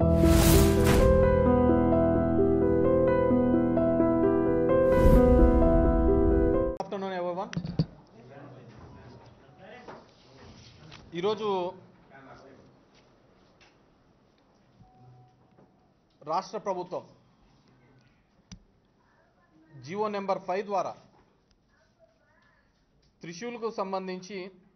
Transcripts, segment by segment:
Afternoon everyone ఈరోజు రాష్ట్ర ప్రభుత్వం జియో నెంబర్ ఫైవ్ ద్వారా త్రిశూల్కు సంబంధించి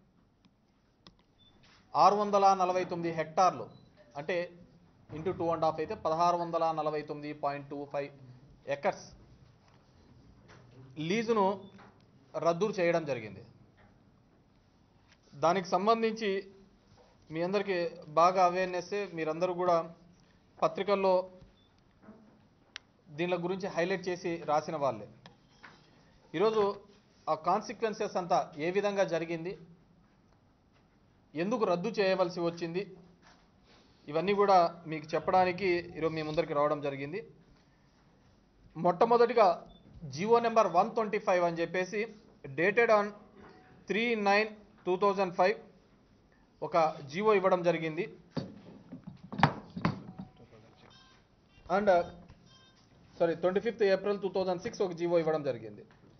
ఆరు వందల నలభై తొమ్మిది హెక్టార్లు అంటే ఇంటూ టూ అండ్ హాఫ్ అయితే పదహారు వందల నలభై తొమ్మిది పాయింట్ టూ ఫైవ్ ఎకర్స్ లీజును రద్దు చేయడం జరిగింది దానికి సంబంధించి మీ అందరికీ బాగా అవేర్నెస్ మీరందరూ కూడా పత్రికల్లో దీనిల గురించి హైలైట్ చేసి రాసిన వాళ్ళే ఈరోజు ఆ కాన్సిక్వెన్సెస్ అంతా ఏ విధంగా జరిగింది ఎందుకు రద్దు చేయవలసి వచ్చింది ఇవన్నీ కూడా మీకు చెప్పడానికి ఈరోజు మీ ముందరికి రావడం జరిగింది మొట్టమొదటిగా GO number one twenty five అని చెప్పేసి dated on three nine two thousand five ఒక జియో ఇవ్వడం జరిగింది and sorry twenty fifth April two thousand six ఒక జియో ఇవ్వడం జరిగింది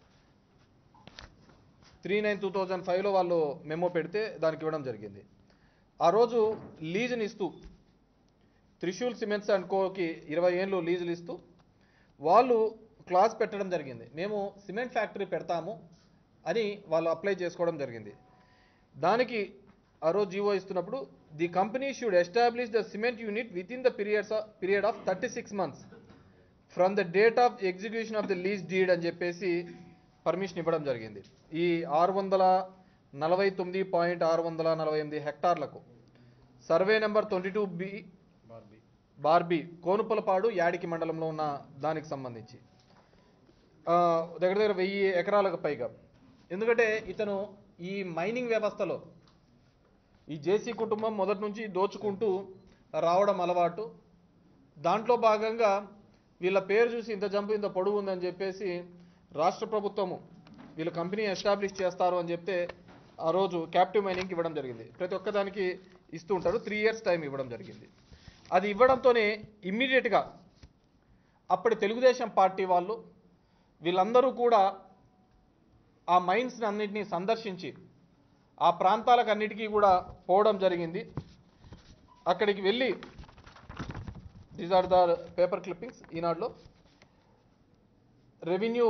త్రీ నైన్ టూ థౌజండ్ ఫైవ్లో వాళ్ళు మెమో పెడితే దానికి ఇవ్వడం జరిగింది ఆ రోజు లీజుని ఇస్తూ త్రిశూల్ సిమెంట్స్ అండ్ కోకి ఇరవై ఏళ్ళు లీజులు ఇస్తూ వాళ్ళు క్లాస్ పెట్టడం జరిగింది మేము సిమెంట్ ఫ్యాక్టరీ పెడతాము అని వాళ్ళు అప్లై చేసుకోవడం జరిగింది దానికి ఆ రోజు జీవో ఇస్తున్నప్పుడు the company should establish the cement unit within the periods period of thirty six months from the date of execution of the lease deed అని చెప్పేసి పర్మిషన్ ఇవ్వడం జరిగింది ఈ ఆరు వందల నలభై తొమ్మిది పాయింట్ ఆరు వందల నలభై ఎనిమిది హెక్టార్లకు survey number twenty two B బార్బీ కోనుపలపాడు యాడికి మండలంలో ఉన్న దానికి సంబంధించి ఆ, దగ్గర దగ్గర వెయ్యి ఎకరాలకు పైగా ఎందుకంటే ఇతను ఈ మైనింగ్ వ్యవస్థలో ఈ జేసీ కుటుంబం మొదటి నుంచి దోచుకుంటూ రావడం అలవాటు దాంట్లో భాగంగా వీళ్ళ పేరు చూసి ఇంత జంపు ఇంత పొడవు ఉందని చెప్పేసి రాష్ట్ర ప్రభుత్వము వీళ్ళ కంపెనీ ఎస్టాబ్లిష్ చేస్తారు అని చెప్తే ఆ రోజు క్యాప్టివ్ మైనింగ్కి ఇవ్వడం జరిగింది ప్రతి ఒక్కదానికి ఇస్తూ ఉంటారు త్రీ ఇయర్స్ టైం ఇవ్వడం జరిగింది అది ఇవ్వడంతోనే ఇమ్మీడియట్గా అప్పటి తెలుగుదేశం పార్టీ వాళ్ళు వీళ్ళందరూ కూడా ఆ మైన్స్ని అన్నింటినీ సందర్శించి ఆ ప్రాంతాలకు అన్నిటికీ కూడా పోవడం జరిగింది అక్కడికి వెళ్ళి these are the paper clippings ఈనాడులో రెవెన్యూ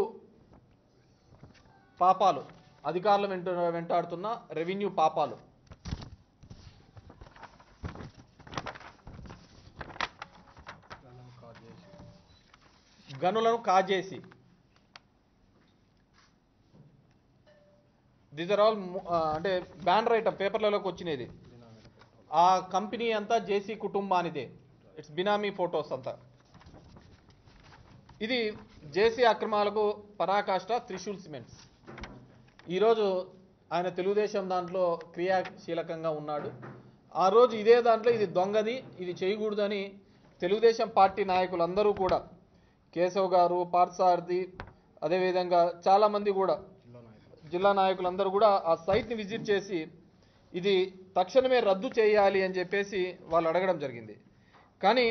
పాపాలు అధికారులు వెంట వెంటాడుతున్న రెవెన్యూ పాపాలు గనులను కాజేసి దీస్ ఆర్ ఆల్ అంటే బ్యానర్ ఐటమ్ పేపర్లలోకి వచ్చినది ఆ కంపెనీ అంతా జేసీ కుటుంబానిదే ఇట్స్ బినామీ ఫొటోస్ అంతా ఇది జేసీ అక్రమాలకు పరాకాష్ట త్రిశూల్ సిమెంట్స్ ఈరోజు ఆయన తెలుగుదేశం దాంట్లో క్రియాశీలకంగా ఉన్నాడు ఆ రోజు ఇదే దాంట్లో ఇది దొంగది ఇది చేయకూడదని తెలుగుదేశం పార్టీ నాయకులందరూ కూడా కేశవ్ గారు పార్థసారథి అదేవిధంగా చాలామంది కూడా జిల్లా నాయకులందరూ కూడా ఆ సైట్ని విజిట్ చేసి ఇది తక్షణమే రద్దు చేయాలి అని చెప్పేసి వాళ్ళు అడగడం జరిగింది కానీ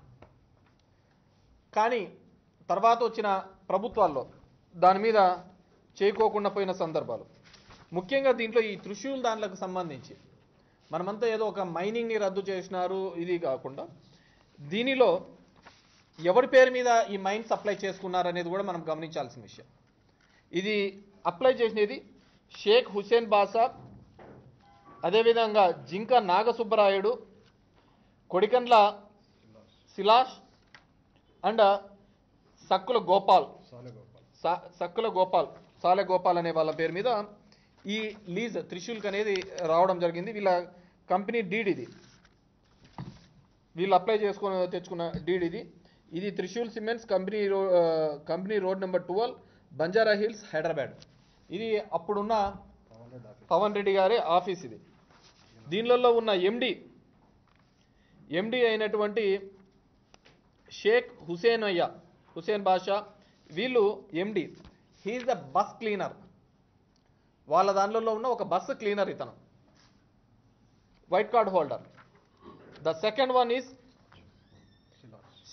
కానీ తర్వాత వచ్చిన ప్రభుత్వాల్లో దాని మీద చేయకోకుండా పోయిన సందర్భాలు ముఖ్యంగా దీంట్లో ఈ త్రిశూల్ దాంట్లకు సంబంధించి మనమంతా ఏదో ఒక మైనింగ్ని రద్దు చేసినారు ఇది కాకుండా దీనిలో ఎవరి పేరు మీద ఈ మైన్స్ అప్లై చేసుకున్నారు అనేది కూడా మనం గమనించాల్సిన విషయం ఇది అప్లై చేసినది షేక్ హుసేన్ బాసా అదేవిధంగా జింక నాగసుబ్బరాయుడు కొడికండ్ల సిలాష్ అండ్ సక్కుల గోపాల్ సా- సక్కుల గోపాల్ సాలె గోపాల్ అనే వాళ్ళ పేరు మీద ఈ లీజ్ త్రిశూల్క్ అనేది రావడం జరిగింది వీళ్ళ కంపెనీ డీడ్ ఇది వీళ్ళు అప్లై చేసుకొని తెచ్చుకున్న డీడ్ ఇది ఇది త్రిశూల్ సిమెంట్స్ కంపెనీ రో ఆ, company road number twelve Banjara hills Hyderabad ఇది అప్పుడున్న పవన్ రెడ్డి గారి ఆఫీస్ ఇది దీనిలో ఉన్న ఎండి ఎండి అయినటువంటి షేక్ హుసేన్ అయ్య హుసేన్ బాషా వీళ్ళు MD he is the bus cleaner వాళ్ళ దానిలో ఉన్న ఒక బస్సు క్లీనర్ ఇతను white card holder the second one is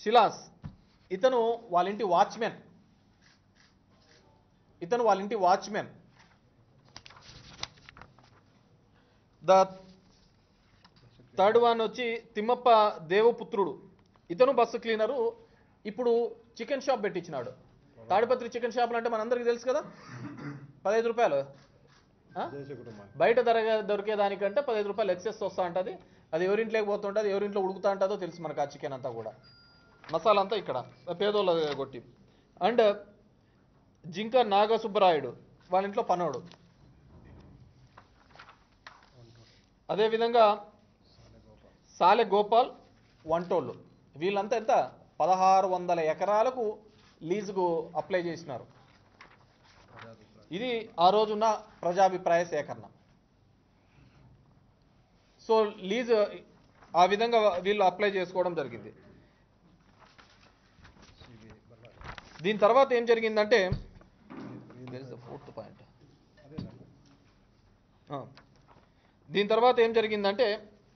Silas ఇతను వాళ్ళ ఇంటి వాచ్మెన్ ఇతను వాళ్ళ ఇంటి వాచ్మెన్ ద థర్డ్ వన్ వచ్చి తిమ్మప్ప దేవపుత్రుడు ఇతను బస్సు క్లీనరు ఇప్పుడు చికెన్ షాప్ పెట్టించినాడు తాడిపత్రి చికెన్ షాపులు అంటే మనందరికీ తెలుసు కదా పదహైదు రూపాయలు ఆ? బయట ధర దొరికే దానికంటే పదహైదు రూపాయలు ఎక్సెస్ వస్తూ ఉంటుంది అది ఎవరింట్లోకి పోతుంటుంది ఎవరింట్లో ఉడుకుతా ఉంటుందో తెలుసు మనకు ఆ చికెన్ అంతా కూడా మసాలా అంతా ఇక్కడ పేదోళ్ళ కొట్టి అండ్ జింక నాగసుబ్బరాయుడు వాళ్ళ ఇంట్లో పనోడు అదేవిధంగా సాలె గోపాల్ వంటోళ్ళు వీళ్ళంతా ఎంత పదహారు వందల ఎకరాలకు లీజుకు అప్లై చేసినారు ఇది ఆ రోజున్న ప్రజాభిప్రాయ సేకరణ సో లీజ్ ఆ విధంగా వీళ్ళు అప్లై చేసుకోవడం జరిగింది దీని తర్వాత ఏం జరిగిందంటే ఫోర్త్ పాయింట్ దీని తర్వాత ఏం జరిగిందంటే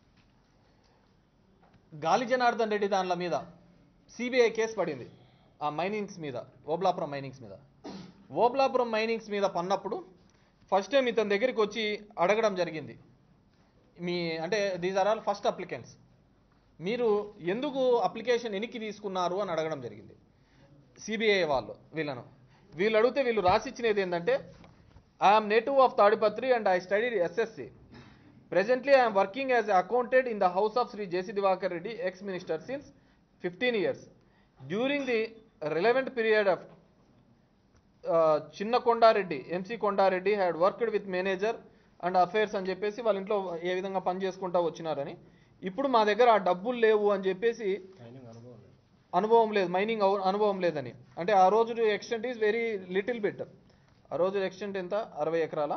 గాలి జనార్దన్ రెడ్డి దానిల మీద సిబిఐ కేసు పడింది ఆ మైనింగ్స్ మీద ఓబ్లాపురం మైనింగ్స్ మీద ఓబ్లాపురం మైనింగ్స్ మీద పన్నప్పుడు ఫస్ట్ టైం ఇతని దగ్గరికి వచ్చి అడగడం జరిగింది మీ అంటే these are all first applicants మీరు ఎందుకు అప్లికేషన్ ఎనికి తీసుకున్నారు అని అడగడం జరిగింది సిబిఐ వాళ్ళు వీళ్ళను వీళ్ళు అడిగితే వీళ్ళు రాసిచ్చినది ఏంటంటే I'm native of Tadipatri and I study SSC presently I'm working as accounted in the house of Shri JC Diwakar Reddy ex minister since fifteen years during the relevant period of Chinna Kondareddy MC Kondareddy had worked with manager and affairs అని చెప్పేసి వాళ్ళ ఇంట్లో ఏ విధంగా పని చేసుకుంటా వచ్చినారని ఇప్పుడు మా దగ్గర ఆ డబ్బులు లేవు అని చెప్పేసి అనుభవం లేదు మైనింగ్ అవు- అనుభవం లేదని అంటే ఆ రోజు extent is very little bit ఆ రోజు ఎక్స్టెంట్ ఎంత అరవై ఎకరాల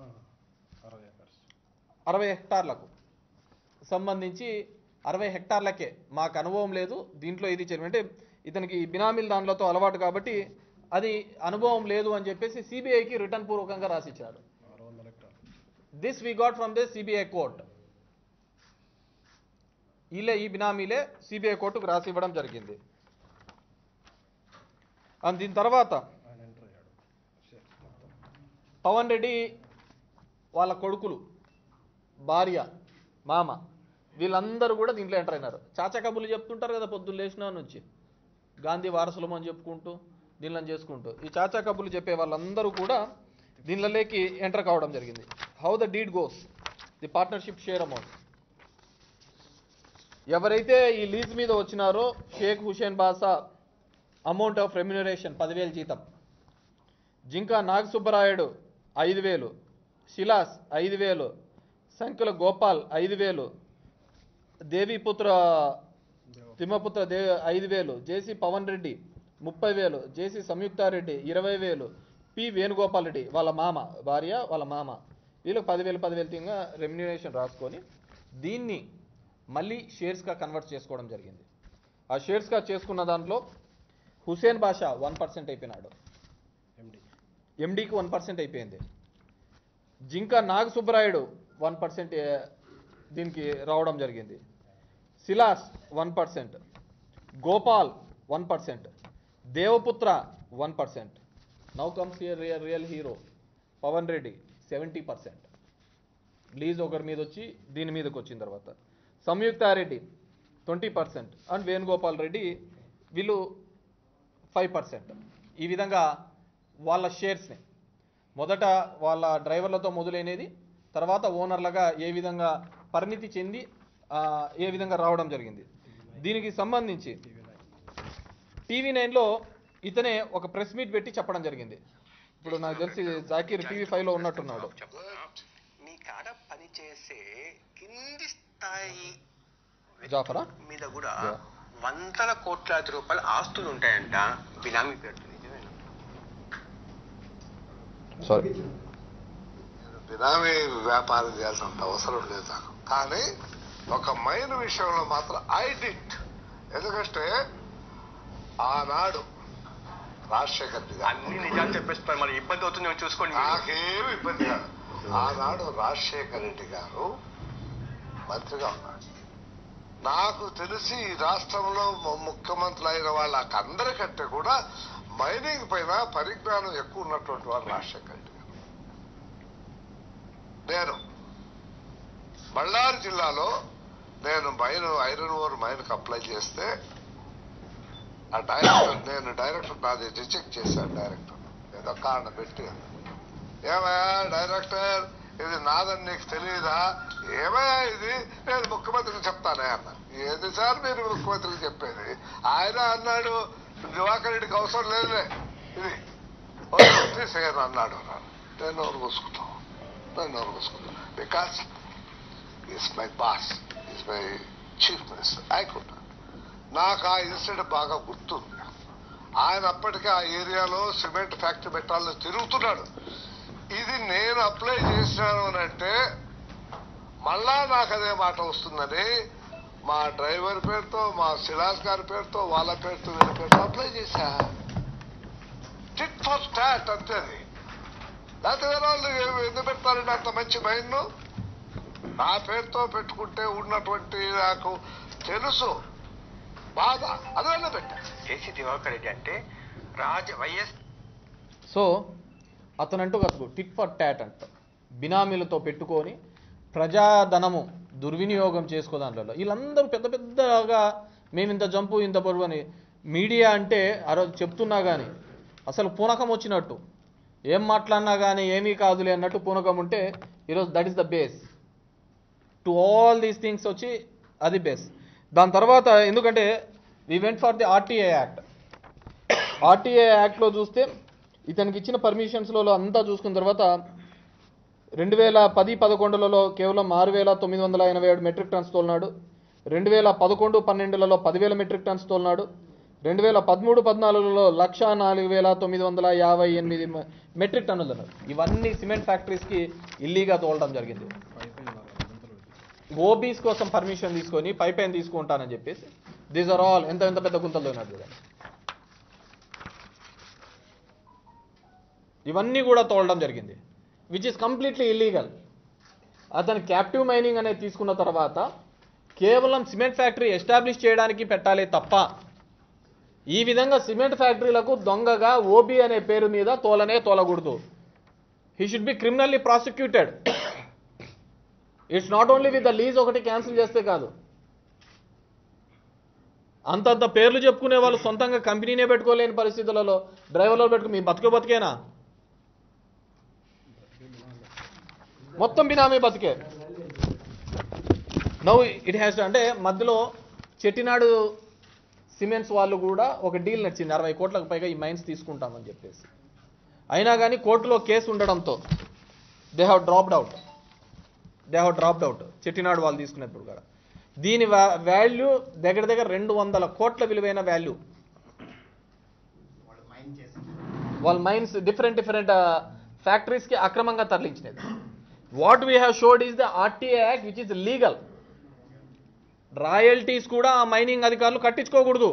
అరవై హెక్టార్లకు సంబంధించి అరవై హెక్టార్లకే మాకు అనుభవం లేదు దీంట్లో ఇది చెరువు అంటే ఇతనికి బినామీల దానిలతో అలవాటు కాబట్టి అది అనుభవం లేదు అని చెప్పేసి సిబిఐకి రిటర్న్ పూర్వకంగా రాసిచ్చాడు this we got from the CBI court వీళ్ళే ఈ బినామీలే సిబిఐ కోర్టుకు రాసి ఇవ్వడం జరిగింది అండ్ దీని తర్వాత పవన్ రెడ్డి వాళ్ళ కొడుకులు భార్య మామ వీళ్ళందరూ కూడా దీంట్లో ఎంటర్ అయినారు చాచా కబుర్లు చెప్తుంటారు కదా పొద్దున్న లేచిన నుంచి గాంధీ వారసులం అని చెప్పుకుంటూ దీనిలో చేసుకుంటూ ఈ చాచా కబుర్లు చెప్పే వాళ్ళందరూ కూడా దీనిలోకి ఎంటర్ కావడం జరిగింది how the deed goes the partnership share amount ఎవరైతే ఈ లీజ్ మీద వచ్చినారో Sheikh Hussain Basha amount of remuneration పదివేలు జీతం జింకా నాగసుబ్బరాయుడు ఐదు వేలు శిలాస్ ఐదు వేలు సంఖ్యల గోపాల్ ఐదు వేలు దేవిపుత్ర తిమ్మపుత్ర దే ఐదు వేలు జేసీ పవన్ రెడ్డి ముప్పై వేలు జేసీ సంయుక్తారెడ్డి ఇరవై వేలు పి వేణుగోపాల్ రెడ్డి వాళ్ళ మామ భార్య వాళ్ళ మామ వీళ్ళకి పదివేలు పదివేలు తింగా రెమ్యునరేషన్ రాసుకొని దీన్ని మళ్ళీ షేర్స్గా కన్వర్ట్ చేసుకోవడం జరిగింది ఆ షేర్స్గా చేసుకున్న దాంట్లో హుసేన్ బాషా వన్ పర్సెంట్ అయిపోయినాడు ఎండీకి వన్ పర్సెంట్ అయిపోయింది జింక నాగసుబ్బరాయుడు వన్ పర్సెంట్ దీనికి రావడం జరిగింది Silas one percent Gopal one percent Devaputra one percent now comes here real real hero Pavan Reddy seventy percent lease ఒకరి మీద వచ్చి దీని మీదకి వచ్చిన తర్వాత Samyuktareddy twenty percent and Venugopal Reddy వీళ్ళు ఫైవ్ పర్సెంట్ ఈ విధంగా వాళ్ళ షేర్స్ని మొదట వాళ్ళ డ్రైవర్లతో మొదలైనది తర్వాత ఓనర్లుగా ఏ విధంగా పరిణితి చెంది ఆ, ఏ విధంగా రావడం జరిగింది దీనికి సంబంధించి టీవీ నైన్లో ఇతనే ఒక ప్రెస్ మీట్ పెట్టి చెప్పడం జరిగింది ఇప్పుడు నాకు తెలిసి జాకీర్ టీవీ ఫైవ్లో ఉన్నట్టున్నాడు మీ కాడ పనిచేసే కింది స్థాయి జాఫరా మీద కూడా యా. వందల కోట్లాది రూపాయల ఆస్తులు ఉంటాయంట బినామీ పేరుతో నిజమేనా సారీ బినామీ వ్యాపారం చేయాల్సినంత అవసరం లేదు నాకు కానీ ఒక మైన్ విషయంలో మాత్రం ఐ డిట్ ఎందుకంటే ఆనాడు రాజశేఖర్ రెడ్డి గారు అన్ని నిజాలు చెప్పేస్తారు మరి ఇబ్బంది అవుతుందేమో చూసుకోండి మీరు. నాకేమి ఇబ్బంది కాదు ఆనాడు రాజశేఖర్ రెడ్డి గారు మంత్రిగా ఉన్నాడు నాకు తెలిసి ఈ రాష్ట్రంలో ము- ముఖ్యమంత్రులు అయిన వాళ్ళకందరికంటే కూడా మైనింగ్ పైన పరిజ్ఞానం ఎక్కువ ఉన్నటువంటి వారు రాజశేఖర రెడ్డి గారు నేను బళ్ళారి జిల్లాలో నేను మైన్ ఐరన్ ఓర్ మైన్కి అప్లై చేస్తే ఆ డైరెక్టర్ నేను డైరెక్టర్ నాది రిజెక్ట్ చేశాను డైరెక్టర్ ఏదో కారణం పెట్టి ఏమయ్యా డైరెక్టర్ ఇది నాదని నీకు తెలియదా ఏమయ్యా ఇది నేను ముఖ్యమంత్రికి చెప్తానే అన్న ఏది సార్ మీరు ముఖ్యమంత్రికి చెప్పేది ఆయన అన్నాడు దివాకర్ రెడ్డికి అవసరం లేదులే ఇది తీసేయను అన్నాడు నేను నోరు మూసుకుంటాం నేను నోరు మూసుకుంటాను because is my boss is my chief minister ఆయకుండా నాకు ఆ ఇన్సిడెంట్ బాగా గుర్తుంది ఆయన అప్పటికే ఆ ఏరియాలో సిమెంట్ ఫ్యాక్టరీ పెట్టాలని తిరుగుతున్నాడు ఇది నేను అప్లై చేసినాను అని అంటే మళ్ళా నాకు అదే మాట వస్తుందని మా డ్రైవర్ పేరుతో మా సిలాస్ గారి పేరుతో వాళ్ళ పేరుతో వీళ్ళ పేరుతో అప్లై చేశా టిట్ ఫర్ స్టాట్ అంతే అది లేకపోతే వేరే వాళ్ళు ఎందుకు పెడతారండి అంత మంచి మైండ్ నా పేరుతో పెట్టుకుంటే ఉన్నటువంటి నాకు తెలుసు బాధ అదే పెట్టా జేసీ దివాకర్ రెడ్డి అంటే రాజ వైఎస్ సో అతనంటూ అసలు టిట్ ఫర్ టాట్ అంట బినామీలతో పెట్టుకొని ప్రజాధనము దుర్వినియోగం చేసుకో దాంట్లో వీళ్ళందరూ పెద్ద పెద్దగా మేము ఇంత జంపు ఇంత బరువు అని మీడియా అంటే ఆ రోజు చెప్తున్నా కానీ అసలు పూనకం వచ్చినట్టు ఏం మాట్లాడినా కానీ ఏమీ కాదులే అన్నట్టు పూనకం ఉంటే ఈరోజు that is the base to all these things వచ్చి అది బేస్ దాని తర్వాత ఎందుకంటే we went for the RTA act RTA యాక్ట్లో చూస్తే ఇతనికి ఇచ్చిన పర్మిషన్స్లో అంతా చూసుకున్న తర్వాత రెండు వేల పది పదకొండులలో కేవలం ఆరు వేల తొమ్మిది వందల ఎనభై ఏడు మెట్రిక్ టన్స్ తోలినాడు రెండు వేల పదకొండు పన్నెండులలో పదివేల మెట్రిక్ టన్స్ తోలినాడు రెండు వేల పదమూడు పద్నాలుగులో లక్ష నాలుగు వేల తొమ్మిది వందల యాభై ఎనిమిది మె- మెట్రిక్ టన్నులు తోలినాడు ఇవన్నీ సిమెంట్ ఫ్యాక్టరీస్కి ఇల్లీగా తోలడం జరిగింది ఓబీస్ కోసం పర్మిషన్ తీసుకొని పైపైన తీసుకుంటానని చెప్పేసి దీస్ ఆర్ ఆల్ ఎంత ఎంత పెద్ద గుంతలు తోలినాడు చూడండి ఇవన్నీ కూడా తోలడం జరిగింది విచ్ ఇస్ కంప్లీట్లీ ఇల్లీగల్ అతను క్యాప్టివ్ మైనింగ్ అనేది తీసుకున్న తర్వాత కేవలం సిమెంట్ ఫ్యాక్టరీ ఎస్టాబ్లిష్ చేయడానికి పెట్టాలి తప్ప ఈ విధంగా సిమెంట్ ఫ్యాక్టరీలకు దొంగగా ఓబీ అనే పేరు మీద తోలనే తోలకూడదు he should be criminally prosecuted it's not only with the lease ఒకటి క్యాన్సిల్ చేస్తే కాదు అంతంత పేర్లు చెప్పుకునే వాళ్ళు సొంతంగా కంపెనీనే పెట్టుకోలేని పరిస్థితులలో డ్రైవర్లో పెట్టుకు మీ బతుకు బతికేనా మొత్తం బినామీ బతికే నవ్వు ఇట్ హ్యాస్ అంటే మధ్యలో చెట్టినాడు సిమెంట్స్ వాళ్ళు కూడా ఒక డీల్ నచ్చింది అరవై కోట్లకు పైగా ఈ మైన్స్ తీసుకుంటామని చెప్పేసి అయినా కానీ కోర్టులో కేసు ఉండడంతో they have dropped out they have dropped out Chettinad వాళ్ళు తీసుకున్నప్పుడు కూడా దీని వాల్యూ దగ్గర దగ్గర రెండు వందల కోట్ల విలువైన వాల్యూ వాళ్ళ మైన్స్ డిఫరెంట్ డిఫరెంట్ ఫ్యాక్టరీస్కి అక్రమంగా తరలించినది what we have showed is the RTA act which is legal royalties కూడా ఆ మైనింగ్ అధికారులు కట్టించుకోకూడదు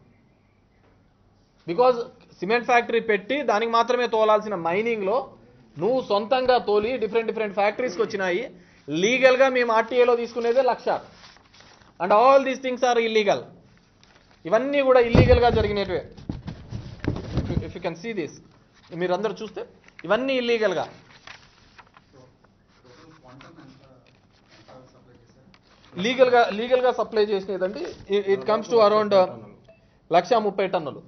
బికాజ్ సిమెంట్ ఫ్యాక్టరీ పెట్టి దానికి మాత్రమే తోలాల్సిన మైనింగ్లో నువ్వు సొంతంగా తోలి డిఫరెంట్ డిఫరెంట్ ఫ్యాక్టరీస్కి వచ్చినాయి లీగల్గా మేము ఆర్టీఏలో తీసుకునేదే lakh and all these things are illegal ఇవన్నీ కూడా ఇల్లీగల్గా జరిగినవే if you can see this మీరందరూ చూస్తే ఇవన్నీ ఇల్లీగల్గా లీగల్గా లీగల్గా సప్లై చేసినదండి it comes to around lakh ముప్పై టన్నులు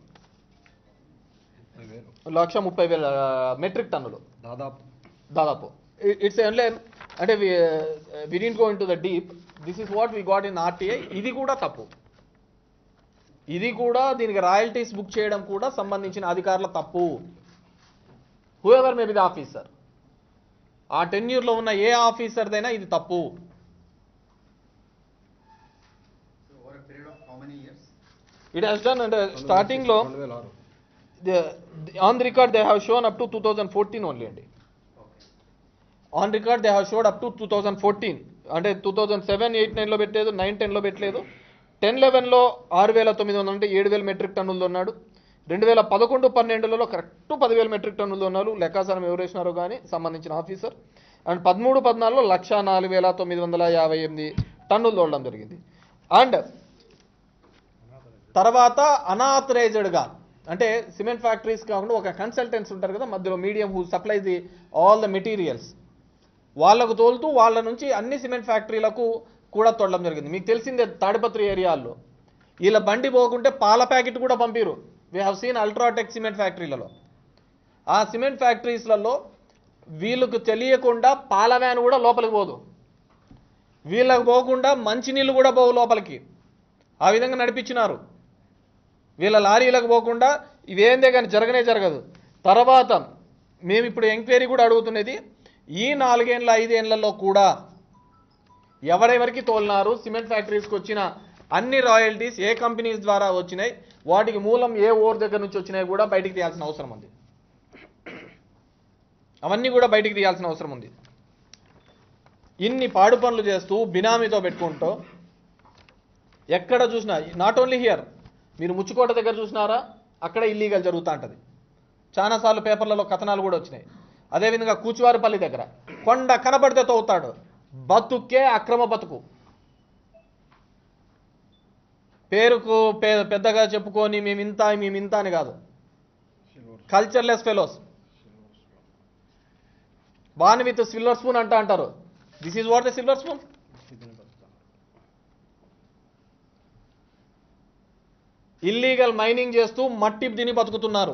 లక్ష ముప్పై వేల మెట్రిక్ టన్నులు దాదాపు దాదాపు ఇట్స్ ఓన్లీ అంటే we didn't go into the deep this is what we got in RTI ఇది కూడా తప్పు ఇది కూడా దీనికి రాయల్టీస్ బుక్ చేయడం కూడా సంబంధించిన అధికారుల తప్పు whoever may be the officer ఆ టెన్యూర్లో ఉన్న ఏ ఆఫీసర్దైనా ఇది తప్పు over a period of how many years? It has done అంటే స్టార్టింగ్లో రెండు వేల ఆరు on the record they have shown up to two thousand fourteen only అండి Okay. On record they have showed up to two thousand fourteen అంటే two thousand seven eight నైన్లో పెట్టలేదు nine టెన్లో పెట్టలేదు టెన్ లెవెన్లో ఆరు వేల తొమ్మిది వందలు అంటే ఏడు వేల మెట్రిక్ టన్నులు ఉన్నాడు రెండు వేల పదకొండు పన్నెండులలో కరెక్ట్ పదివేల మెట్రిక్ టన్నులు ఉన్నారు లెక్కాసారం ఎవరు వేసినారో కానీ సంబంధించిన ఆఫీసర్ అండ్ పదమూడు పద్నాలుగులో లక్ష నాలుగు వేల తొమ్మిది వందల యాభై ఎనిమిది టన్నులు తోలడం జరిగింది అండ్ తర్వాత అనాథరైజ్డ్గా అంటే సిమెంట్ ఫ్యాక్టరీస్ కాకుండా ఒక కన్సల్టెంట్స్ ఉంటారు కదా మధ్యలో medium who supplies the all the materials వాళ్ళకు తోలుతూ వాళ్ళ నుంచి అన్ని సిమెంట్ ఫ్యాక్టరీలకు కూడా తోడడం జరిగింది మీకు తెలిసిందే తాడిపత్రి ఏరియాల్లో వీళ్ళ బండి పోకుంటే పాల ప్యాకెట్ కూడా పంపిరు we have seen UltraTech cement ఫ్యాక్టరీలలో ఆ సిమెంట్ ఫ్యాక్టరీస్లలో వీళ్ళకు తెలియకుండా పాల వ్యాన్ కూడా లోపలికి పోదు వీళ్ళకి పోకుండా మంచినీళ్ళు కూడా పోవు లోపలికి ఆ విధంగా నడిపించినారు వీళ్ళ లారీలకు పోకుండా ఇవేందే కానీ జరగనే జరగదు తర్వాత మేము ఇప్పుడు ఎంక్వైరీ కూడా అడుగుతున్నది ఈ నాలుగేండ్ల ఐదేళ్లలో కూడా ఎవరెవరికి తోలినారు సిమెంట్ ఫ్యాక్టరీస్కి వచ్చిన అన్ని రాయల్టీస్ ఏ కంపెనీస్ ద్వారా వచ్చినాయి వాటికి మూలం ఏ ఓర్ దగ్గర నుంచి వచ్చినాయి కూడా బయటికి తీయాల్సిన అవసరం ఉంది అవన్నీ కూడా బయటికి తీయాల్సిన అవసరం ఉంది ఇన్ని పాడు పనులు చేస్తూ బినామీతో పెట్టుకుంటూ ఎక్కడ చూసినా నాట్ ఓన్లీ హియర్ మీరు ముచ్చుకోట దగ్గర చూసినారా అక్కడ ఇల్లీగల్ జరుగుతూ ఉంటుంది చాలాసార్లు పేపర్లలో కథనాలు కూడా వచ్చినాయి అదేవిధంగా కూచువారిపల్లి దగ్గర కొండ కనబడితే తవ్వుతాడు బతుకే అక్రమ బతుకు పేరుకు పే పెద్దగా చెప్పుకొని మేము ఇంత మేము ఇంత అని కాదు cultureless fellows born with silver spoon అంట అంటారు this is what the silver spoon illegal mining చేస్తూ మట్టి తిని బతుకుతున్నారు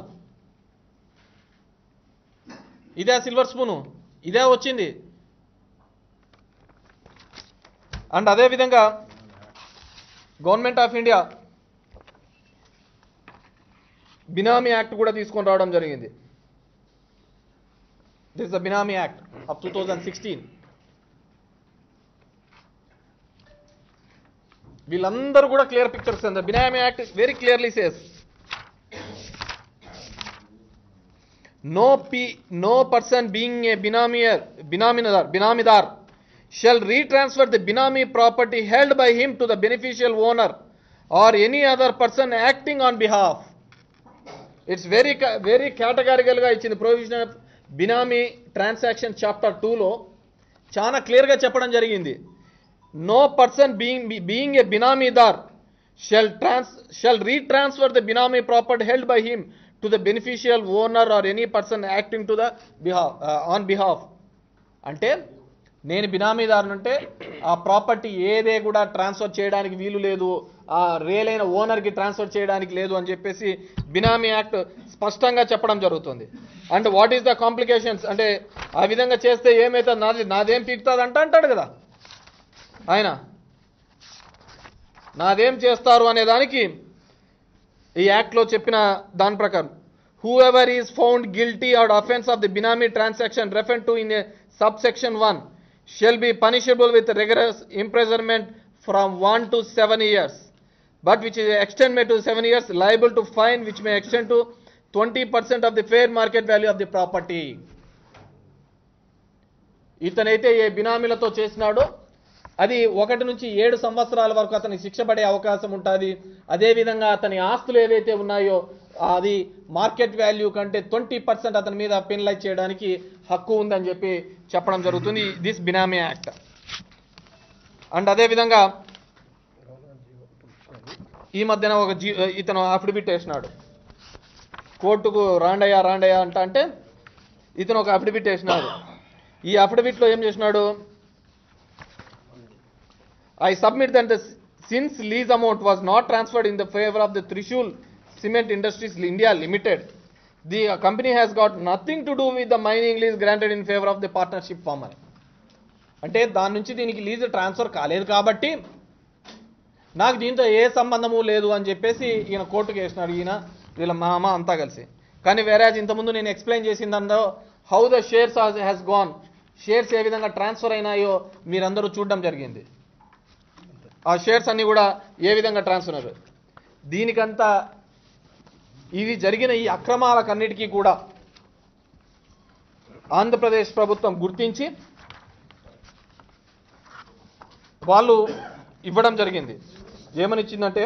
ఇదే సిల్వర్ స్పూను ఇదే వచ్చింది అండ్ అదేవిధంగా government of India benami act కూడా తీసుకొని రావడం జరిగింది this the benami act of two thousand sixteen వీళ్ళందరూ కూడా clear pictures the benami act very clearly says no p no person being a binamier binamidar binamidar shall retransfer the binami property held by him to the beneficial owner or any other person acting on behalf it's very very కేటగారికల్గా ఇచ్చింది provision of benami transaction chapter టూలో చాలా క్లియర్గా చెప్పడం జరిగింది no person being being a benamidar shall trans shall retransfer the benami property held by him to the beneficial owner or any person acting to the behalf on behalf అంటే నేను బినామీదారునంటే ఆ property ఏదే కూడా ట్రాన్స్ఫర్ చేయడానికి వీలు లేదు ఆ రేలైన ఓనర్కి ట్రాన్స్ఫర్ చేయడానికి లేదు అని చెప్పేసి బినామీ యాక్ట్ స్పష్టంగా చెప్పడం జరుగుతుంది and what is the complications అంటే ఆ విధంగా చేస్తే ఏమవుతుంది నాది నాదేం పీకుతుంది అంట అంటాడు కదా ఆయన నాదేం చేస్తారు అనే దానికి ఈ యాక్ట్లో చెప్పిన దాని ప్రకారం whoever is found guilty or offence of the benami transaction refer to in a sub section one shall be punishable with regular imprisonment from one to seven years but which is extend may to seven years liable to fine which may extend to 20% of the fair market value of the property ఇతనైతే ఏ బినామీలతో చేసినాడో అది ఒకటి నుంచి ఏడు సంవత్సరాల వరకు అతనికి శిక్ష పడే అవకాశం ఉంటుంది అదేవిధంగా అతని ఆస్తులు ఏవైతే ఉన్నాయో అది మార్కెట్ వాల్యూ కంటే ట్వంటీ పర్సెంట్ అతని మీద పెనలైజ్ చేయడానికి హక్కు ఉందని చెప్పి చెప్పడం జరుగుతుంది దిస్ బినామీ యాక్ట్ అండ్ అదేవిధంగా ఈ మధ్యన ఒక జీ ఇతను అఫిడవిట్ వేసినాడు కోర్టుకు రాండయ్యా రాండయ్యా అంట అంటే ఇతను ఒక అఫిడవిట్ వేసినాడు ఈ అఫిడవిట్లో ఏం చేసినాడు I submit that the since lease amount was not transferred in the favour of the Trishul cement industries India limited the company has got nothing to do with the mining lease granted in favour of the partnership firm అని అంటే దాని నుంచి దీనికి lease transfer కాలేదు కాబట్టి నాకు దీంతో ఏ సంబంధము లేదు అని చెప్పేసి ఈయన కోర్టుకు వేసినాడు ఈయన వీళ్ళ మామ అంతా కలిసి కానీ వేరేజ్ ఇంతకుముందు నేను ఎక్స్ప్లెయిన్ చేసిందో how the shares has gone shares ఏ విధంగా ట్రాన్స్ఫర్ అయినాయో మీరందరూ చూడడం జరిగింది ఆ షేర్స్ అన్నీ కూడా ఏ విధంగా ట్రాన్స్ఫర్ అయ్యారు దీనికంతా ఇవి జరిగిన ఈ అక్రమాలకన్నిటికీ కూడా ఆంధ్రప్రదేశ్ ప్రభుత్వం గుర్తించి వాళ్ళు ఇవ్వడం జరిగింది ఏమని ఇచ్చిందంటే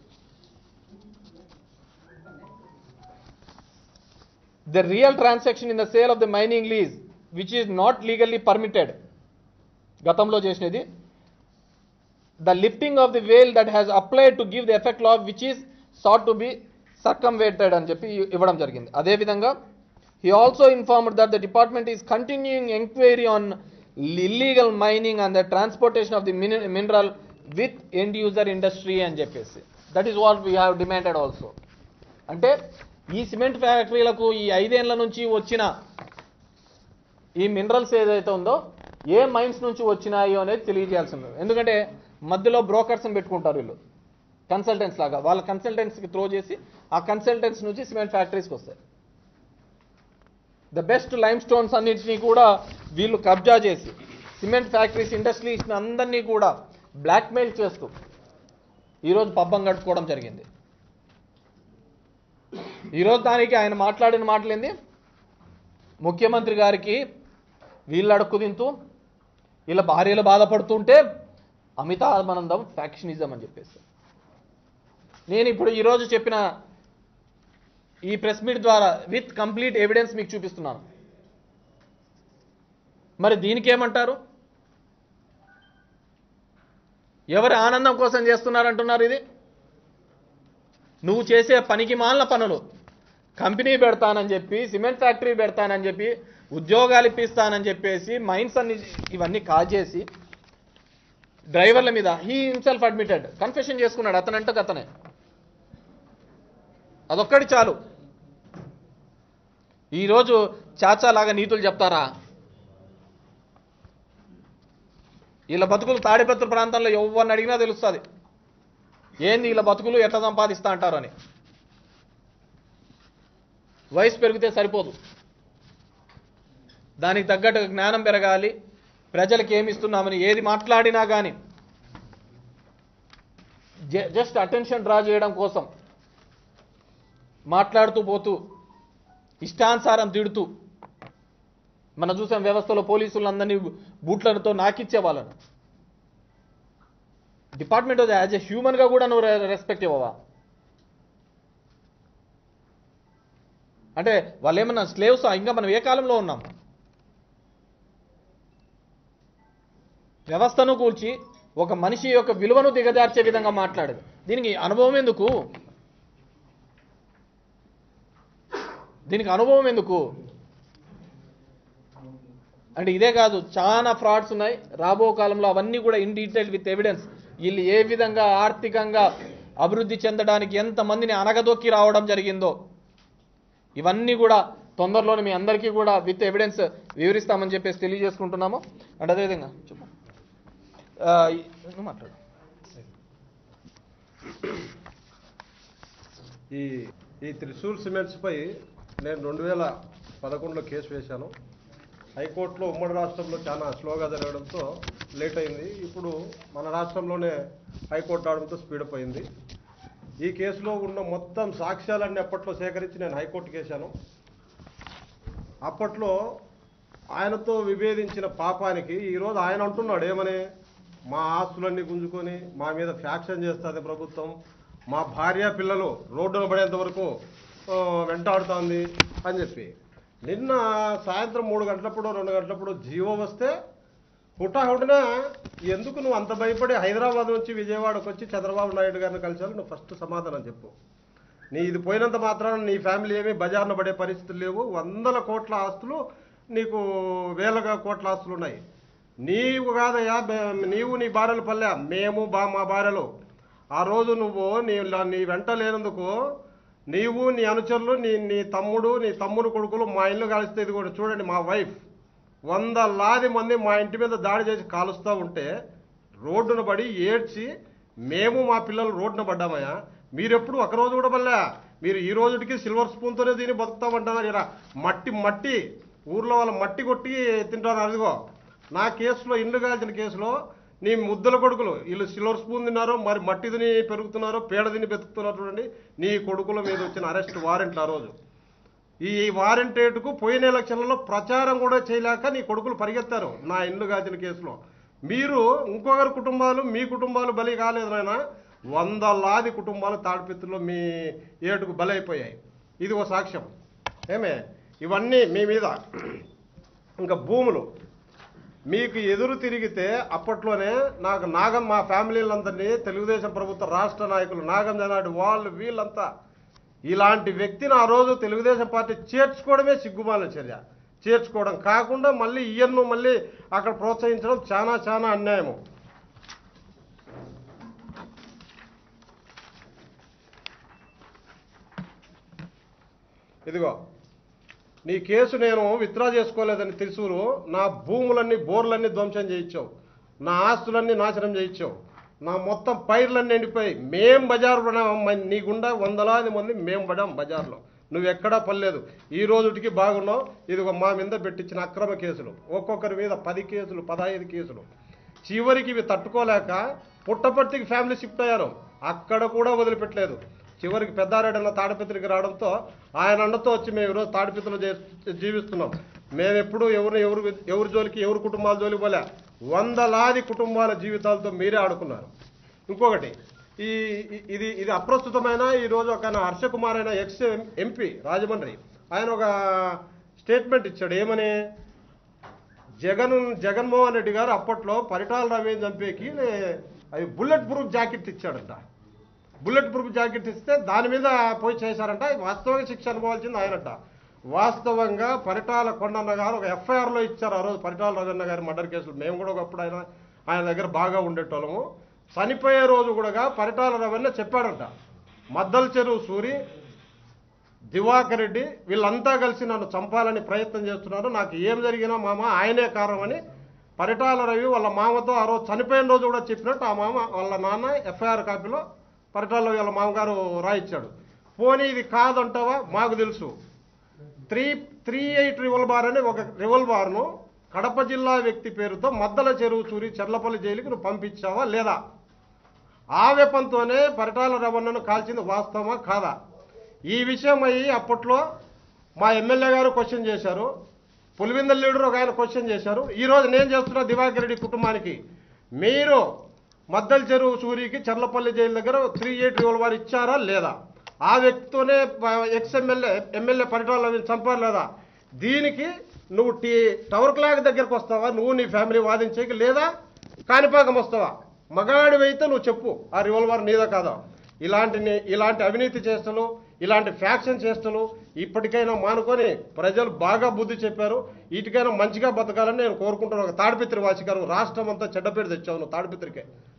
the real transaction in the sale of the mining lease which is not legally permitted గతంలో చేసినది the lifting of the veil that has applied to give the effect law which is sought to be circumvented అని చెప్పి ఇవ్వడం జరిగింది అదేవిధంగా he also informed that the department is continuing enquiry on illegal mining and the transportation of the min- mineral with end user industry అని చెప్పేసి that is what we have demanded also అంటే ఈ cement ఫ్యాక్టరీలకు ఈ ఐదేళ్ల నుంచి వచ్చిన ఈ minerals ఏదైతే ఉందో ఏ మైన్స్ నుంచి వచ్చినాయో అనేది తెలియజేయాల్సి ఉంది ఎందుకంటే మధ్యలో బ్రోకర్స్ని పెట్టుకుంటారు వీళ్ళు కన్సల్టెంట్స్ లాగా వాళ్ళ కన్సల్టెంట్స్కి త్రో చేసి ఆ కన్సల్టెంట్స్ నుంచి సిమెంట్ ఫ్యాక్టరీస్కి వస్తాయి ద బెస్ట్ లైమ్ స్టోన్స్ అన్నింటినీ కూడా వీళ్ళు కబ్జా చేసి సిమెంట్ ఫ్యాక్టరీస్ ఇండస్ట్రీస్ అందరినీ కూడా బ్లాక్మెయిల్ చేస్తూ ఈరోజు పబ్బం గడుపుకోవడం జరిగింది ఈరోజు దానికి ఆయన మాట్లాడిన మాటలేంది ముఖ్యమంత్రి గారికి వీళ్ళు అడుక్కు తింటూ వీళ్ళ భార్యలు బాధపడుతుంటే అమితానందం ఫ్యాక్షనిజం అని చెప్పేసి నేను ఇప్పుడు ఈరోజు చెప్పిన ఈ ప్రెస్ మీట్ ద్వారా విత్ కంప్లీట్ ఎవిడెన్స్ మీకు చూపిస్తున్నాను మరి దీనికి ఏమంటారు ఎవరి ఆనందం కోసం చేస్తున్నారంటున్నారు ఇది నువ్వు చేసే పనికి మాలిన పనులు కంపెనీ పెడతానని చెప్పి సిమెంట్ ఫ్యాక్టరీ పెడతానని చెప్పి ఉద్యోగాలు ఇప్పిస్తానని చెప్పేసి మైన్స్ అన్ని ఇవన్నీ కాజేసి డ్రైవర్ల మీద హీ హిమ్సెల్ఫ్ అడ్మిటెడ్ కన్ఫెషన్ చేసుకున్నాడు అతనంటే అతనే అదొక్కటి చాలు ఈరోజు చాచాలాగా నీతులు చెప్తారా వీళ్ళ బతుకులు తాడిపత్రి ప్రాంతంలో ఎవరిని అడిగినా తెలుస్తుంది ఏంది వీళ్ళ బతుకులు ఎట్లా సంపాదిస్తా అంటారు అని వయసు పెరిగితే సరిపోదు దానికి తగ్గట్టు జ్ఞానం పెరగాలి ప్రజలకు ఏమి ఇస్తున్నామని ఏది మాట్లాడినా కానీ జస్ట్ అటెన్షన్ డ్రా చేయడం కోసం మాట్లాడుతూ పోతూ ఇష్టానుసారం తిడుతూ మనం చూసాం వ్యవస్థలో పోలీసులందరినీ బూట్లతో నాకిచ్చే వాళ్ళను డిపార్ట్మెంట్ యాజ్ ఎ హ్యూమన్గా కూడా నువ్వు రెస్పెక్ట్ ఇవ్వవా అంటే వాళ్ళు ఏమన్నా స్లేవ్స్ ఇంకా మనం ఏ కాలంలో ఉన్నాం వ్యవస్థను కూల్చి ఒక మనిషి యొక్క విలువను దిగజార్చే విధంగా మాట్లాడేది దీనికి అనుభవం ఎందుకు దీనికి అనుభవం ఎందుకు అంటే ఇదే కాదు చాలా ఫ్రాడ్స్ ఉన్నాయి రాబో కాలంలో అవన్నీ కూడా ఇన్ డీటెయిల్ విత్ ఎవిడెన్స్ వీళ్ళు ఏ విధంగా ఆర్థికంగా అభివృద్ధి చెందడానికి ఎంతమందిని అనగదొక్కి రావడం జరిగిందో ఇవన్నీ కూడా తొందరలోనే మీ అందరికీ కూడా విత్ ఎవిడెన్స్ వివరిస్తామని చెప్పేసి తెలియజేసుకుంటున్నాము అండ్ అదేవిధంగా చెప్పు ఆ, ఈ- నువ్వు మాట్లాడు ఈ ఈ త్రిశూల్ సిమెంట్స్పై నేను రెండు వేల పదకొండులో కేసు వేశాను హైకోర్టులో ఉమ్మడి రాష్ట్రంలో చాలా స్లోగా జరగడంతో లేట్ అయింది ఇప్పుడు మన రాష్ట్రంలోనే హైకోర్టు రావడంతో స్పీడప్ అయింది ఈ కేసులో ఉన్న మొత్తం సాక్ష్యాలన్నీ అప్పట్లో సేకరించి నేను హైకోర్టుకి వేశాను అప్పట్లో ఆయనతో విభేదించిన పాపానికి ఈరోజు ఆయన అంటున్నాడు ఏమని మా ఆస్తులన్నీ గుంజుకొని మా మీద ఫ్యాక్షన్ చేస్తుంది ప్రభుత్వం మా భార్య పిల్లలు రోడ్డున పడేంత వరకు ఆ, వెంటాడుతోంది అని చెప్పి నిన్న సాయంత్రం మూడు గంటలప్పుడు రెండు గంటలప్పుడు జీవో వస్తే హుటాహుటిన ఎందుకు నువ్వు అంత భయపడి హైదరాబాద్ నుంచి విజయవాడకు వచ్చి చంద్రబాబు నాయుడు గారిని కలిసావు నువ్వు ఫస్ట్ సమాధానం చెప్పు నీ ఇది పోయినంత మాత్రాన నీ ఫ్యామిలీ ఏమీ బజార్న పడే పరిస్థితులు లేవు వందల కోట్ల ఆస్తులు నీకు వేల కోట్ల ఆస్తులు ఉన్నాయి నీవు కాదయ్యా బే- నీవు నీ భార్యలు పల్లె మేము బా మా భార్యలు ఆ రోజు నువ్వు నీ నీ వెంట లేనందుకు నీవు నీ అనుచరులు నీ నీ తమ్ముడు నీ తమ్ముడు కొడుకులు మా ఇల్లు కలిస్తే ఇది కూడా చూడండి మా వైఫ్ వందలాది మంది మా ఇంటి మీద దాడి చేసి కాలుస్తూ ఉంటే రోడ్డున పడి ఏడ్చి మేము మా పిల్లలు రోడ్డున పడ్డామయ్యా మీరెప్పుడు ఒక రోజు కూడా పల్లె మీరు ఈ రోజుకి సిల్వర్ స్పూన్తోనే దీన్ని బతుకుతామంటున్నారు ఇలా మట్టి మట్టి ఊర్లో వాళ్ళు మట్టి కొట్టి తింటారు అదిగో నా కేసులో ఇల్లు కాల్చిన కేసులో నీ ముద్దల కొడుకులు వీళ్ళు సిల్వర్ స్పూన్ తిన్నారు మరి మట్టి తిని పెరుగుతున్నారు పేడ తిని బతుకుతున్నారు చూడండి నీ కొడుకుల మీద వచ్చిన అరెస్ట్ వారెంట్ ఆ రోజు ఈ వారంటేటుకు పోయిన ఎలక్షన్లలో ప్రచారం కూడా చేయలేక నీ కొడుకులు పరిగెత్తారు నా ఇండ్లు గాచిన కేసులో మీరు ఇంకొకరి కుటుంబాలు మీ కుటుంబాలు బలి కాలేదు నాయన వందలాది కుటుంబాలు తాడిపిత్తుల్లో మీ ఏటుకు బలైపోయాయి ఇది ఒక సాక్ష్యం ఏమే ఇవన్నీ మీ మీద ఇంకా భూములు మీకు ఎదురు తిరిగితే అప్పట్లోనే నాకు నాగం మా ఫ్యామిలీలందరినీ తెలుగుదేశం ప్రభుత్వ రాష్ట్ర నాయకులు నాగం జనాడు వాళ్ళు వీళ్ళంతా ఇలాంటి వ్యక్తిని ఆ రోజు తెలుగుదేశం పార్టీ చేర్చుకోవడమే సిగ్గుమాల చర్య చేర్చుకోవడం కాకుండా మళ్ళీ ఈయన్ను మళ్ళీ అక్కడ ప్రోత్సహించడం చాలా చాలా అన్యాయము ఇదిగో నీ కేసు నేను విత్డ్రా చేసుకోలేదని తెలుసురు నా భూములన్నీ బోర్లన్నీ ధ్వంసం చేయించావు నా ఆస్తులన్నీ నాశనం చేయించావు నా మొత్తం పైర్లన్నీ ఎండిపోయి మేం బజారు పడాం నీ గుండా వందలాది మంది మేం పడాం బజార్లో నువ్వు ఎక్కడా పడలేదు ఈ రోజుటికి బాగున్నావు ఇదిగో మా మీద పెట్టించిన అక్రమ కేసులు ఒక్కొక్కరి మీద పది కేసులు పదహైదు కేసులు చివరికి ఇవి తట్టుకోలేక పుట్టపర్తికి ఫ్యామిలీ షిఫ్ట్ అయ్యారు అక్కడ కూడా వదిలిపెట్టలేదు చివరికి పెద్దారెడ్డి అన్న తాడిపత్రికి రావడంతో ఆయన అన్నతో వచ్చి మేము ఈరోజు తాడిపత్రిలో జీ- జీవిస్తున్నాం మేము ఎప్పుడు ఎవరు ఎవరు ఎవరి జోలికి ఎవరి కుటుంబాల జోలికి పోలే వందలాది కుటుంబాల జీవితాలతో మీరే ఆడుకున్నారు ఇంకొకటి ఈ ఈ- ఇది ఇది అప్రస్తుతమైన ఈరోజు ఒక ఆయన హర్ష కుమార్ అయిన ఎక్స్ ఎంపీ రాజమండ్రి ఆయన ఒక స్టేట్మెంట్ ఇచ్చాడు ఏమని జగన్ జగన్మోహన్ రెడ్డి గారు అప్పట్లో పరిటాల రవిని చంపేకి అది బుల్లెట్ ప్రూఫ్ జాకెట్ ఇచ్చాడంట బుల్లెట్ ప్రూఫ్ జాకెట్ ఇస్తే దాని మీద పోయి చేశారంట వాస్తవంగా శిక్ష అనుభవాల్సింది ఆయనంట వాస్తవంగా పరిటాల కొండన్న గారు ఒక ఎఫ్ఐఆర్లో ఇచ్చారు ఆ రోజు పరిటాల రవీణ గారి మర్డర్ కేసులు మేము కూడా ఒకప్పుడు ఆయన ఆయన దగ్గర బాగా ఉండేటోళ్ళము చనిపోయే రోజు కూడా పరిటాల రవీణ చెప్పాడంట మద్దల చెరువు సూరి దివాకర్ రెడ్డి వీళ్ళంతా కలిసి నన్ను చంపాలని ప్రయత్నం చేస్తున్నారు నాకు ఏం జరిగినా మామ ఆయనే కారణమని పరిటాల రవి వాళ్ళ మామతో ఆ రోజు చనిపోయిన రోజు కూడా చెప్పినట్టు ఆ మామ వాళ్ళ నాన్న ఎఫ్ఐఆర్ కాపీలో పరిటాల రవి వాళ్ళ మామగారు రాయిచ్చాడు పోనీ ఇది కాదంటావా మాకు తెలుసు త్రీ త్రీ ఎయిట్ రివల్బార్ అని ఒక రివల్బార్ను కడప జిల్లా వ్యక్తి పేరుతో మద్దల చెరువు చూరి చెర్లపల్లి జైలుకి నువ్వు పంపించావా లేదా ఆ వెపంతోనే పరిటాల రవణను కాల్చింది వాస్తవమా కాదా ఈ విషయం అయ్యి అప్పట్లో మా ఎమ్మెల్యే గారు క్వశ్చన్ చేశారు పులివిందల్ లీడర్ ఒక ఆయన క్వశ్చన్ చేశారు ఈ రోజు నేను చేస్తున్న దివాకర్ రెడ్డి కుటుంబానికి మీరు మద్దల చెరువు సూరికి చర్లపల్లి జైలు దగ్గర త్రీ ఎయిట్ రివల్వర్ ఇచ్చారా లేదా ఆ వ్యక్తితోనే ఎక్స్ ఎమ్మెల్యే ఎమ్మెల్యే పరిటాల చంపారు లేదా దీనికి నువ్వు టీ టవర్ క్లాక్ దగ్గరకు వస్తావా నువ్వు నీ ఫ్యామిలీ వాదించేకి లేదా కాణిపాకం వస్తావా మగాడివి అయితే నువ్వు చెప్పు ఆ రివల్వర్ నీదా కాదా ఇలాంటి ని- ఇలాంటి అవినీతి చేష్టలు ఇలాంటి ఫ్యాక్షన్ చేష్టలు ఇప్పటికైనా మానుకొని ప్రజలు బాగా బుద్ధి చెప్పారు వీటికైనా మంచిగా బతకాలని నేను కోరుకుంటున్నాను ఒక తాడిపిత్రి వాసి గారు రాష్ట్రం అంతా చెడ్డపేరు తెచ్చావు నువ్వు తాడిపిత్రికే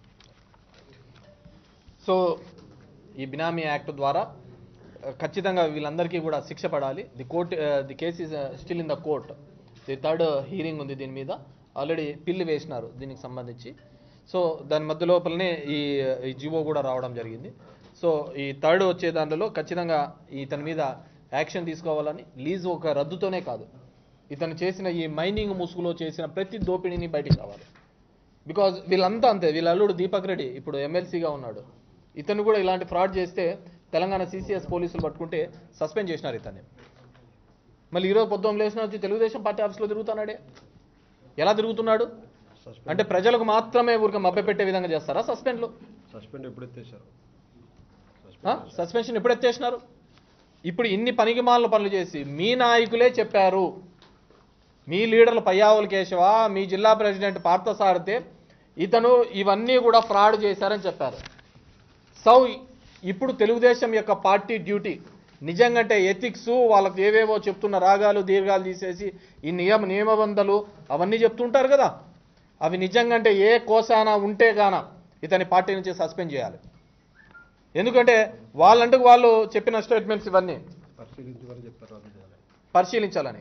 సో ఈ బినామీ యాక్ట్ ద్వారా ఆ, ఖచ్చితంగా వీళ్ళందరికీ కూడా శిక్ష పడాలి the court the case is still in the court the third hearing ఉంది దీని మీద ఆల్రెడీ పిల్లి వేసినారు దీనికి సంబంధించి సో దాని మధ్య లోపలనే ఈ ఈ జీవో కూడా రావడం జరిగింది సో ఈ థర్డ్ వచ్చే దాంట్లో ఖచ్చితంగా ఇతని మీద యాక్షన్ తీసుకోవాలని లీజ్ ఒక రద్దుతోనే కాదు ఇతను చేసిన ఈ మైనింగ్ ముసుగులో చేసిన ప్రతి దోపిడీని బయటికి రావాలి బికాజ్ వీళ్ళంతా అంతే వీళ్ళ అల్లుడు దీపక్ రెడ్డి ఇప్పుడు ఎమ్మెల్సీగా ఉన్నాడు ఇతను కూడా ఇలాంటి ఫ్రాడ్ చేస్తే తెలంగాణ సీసీఎస్ పోలీసులు పట్టుకుంటే సస్పెండ్ చేసినారు ఇతన్ని మళ్ళీ ఈరోజు పొద్దున్న లేచిన వచ్చి తెలుగుదేశం పార్టీ ఆఫీస్లో తిరుగుతున్నాడే ఎలా తిరుగుతున్నాడు అంటే ప్రజలకు మాత్రమే ఊరిక మభ్యపెట్టే విధంగా చేస్తారా సస్పెండ్లు సస్పెండ్ ఎప్పుడు ఎత్తేసారు సస్పెన్షన్ ఎప్పుడు ఎత్తేసినారు ఇప్పుడు ఇన్ని పనికిమాలిన పనులు చేసి మీ నాయకులే చెప్పారు మీ లీడర్లు పయ్యావుల కేశవ మీ జిల్లా ప్రెసిడెంట్ పార్థసారథి ఇతను ఇవన్నీ కూడా ఫ్రాడ్ చేశారని చెప్పారు సో ఇప్పుడు తెలుగుదేశం యొక్క పార్టీ డ్యూటీ నిజంగంటే ఎథిక్స్ వాళ్ళకి ఏవేవో చెప్తున్న రాగాలు దీర్ఘాలు తీసేసి ఈ నియమ నియమబంధాలు అవన్నీ చెప్తుంటారు కదా అవి నిజంగంటే ఏ కోసాన ఉంటే గాన ఇతని పార్టీ నుంచి సస్పెండ్ చేయాలి ఎందుకంటే వాళ్ళంటూ వాళ్ళు చెప్పిన స్టేట్మెంట్స్ ఇవన్నీ పరిశీలించమని చెప్పారు రద్దు చేయాలి పరిశీలించాలని